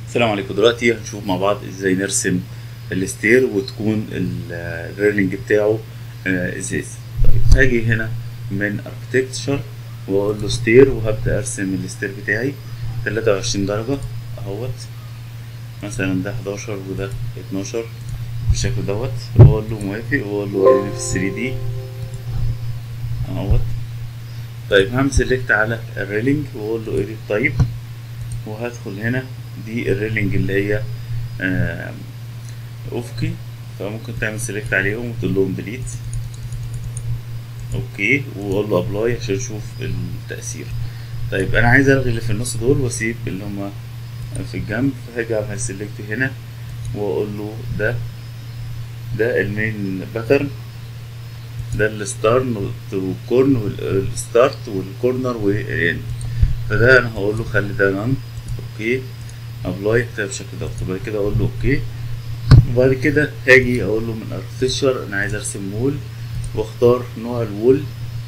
السلام عليكم دلوقتي هنشوف مع بعض ازاي نرسم الستير وتكون ال- الريلينج بتاعه آه، ازاز طيب هاجي هنا من اركتكتشر واقول له ستير وهبدا ارسم الستير بتاعي 23 درجه اهوت مثلا ده 11 وده 12 بالشكل دوت واقول له موافق واقول له وريني في 3 دي اهوت طيب هعمل سيلكت على الريلينج واقول له اديت طيب وهدخل هنا دي الريلينج اللي هي آه، افقي فممكن تعمل سيلكت عليهم وتقول لهم ديليت اوكي واقول له ابلاي عشان اشوف التاثير طيب انا عايز الغي اللي في النص دول واسيب اللي هما في الجنب فهاجي اعمل سيلكت هنا واقول له ده ده المين باترن ده الستارن والكورن والستارت والكورنر والاند فده انا هقول له خلي ده نان اوكي ابلاي كده بالشكل ده وبعد كده اقول له اوكي وبعد كده هاجي اقول له من اركتشر انا عايز ارسم وول واختار نوع الوول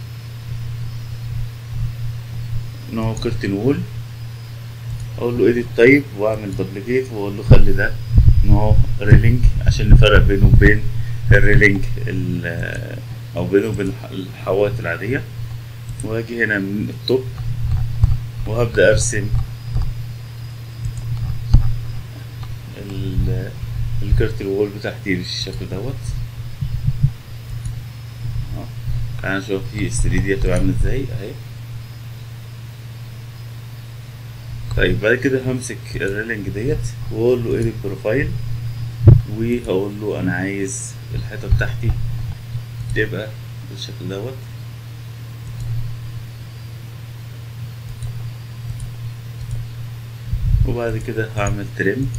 نوع كرتن وول اقول له اديت طيب واعمل دبليكيت واقول له خلي ده نوع ريلينج عشان نفرق بينه وبين الريلينج ال- او بينه وبين الح- الحوائط العادية واجي هنا من التوب وهبدأ ارسم ال- الكرت الوول بتاعتي بالشكل دوت اهو تعالى نشوف في الثري دي هتبقى عاملة ازاي اهي طيب بعد كده همسك الريلينج ديت واقول له edit بروفايل وهقول له انا عايز الحيطة بتاعتي تبقى بالشكل دوت وبعد كده هعمل تريم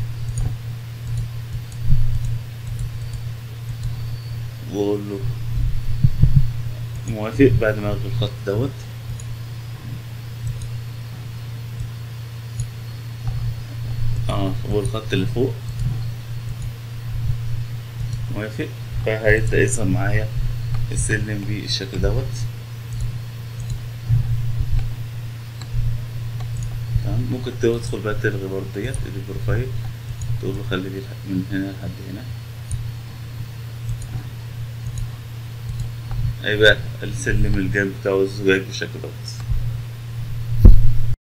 واقول له موافق بعد ما الغي الخط دوت اه والخط اللي فوق موافق فهيبدأ يظهر معايا السلم بالشكل دوت تمام ممكن تدخل بقى تلغي برضه ديت ادي بروفايل تقول له خلي دي من هنا لحد هنا هيبقى السلم الجانب بتاعه الزجاج بالشكل دوت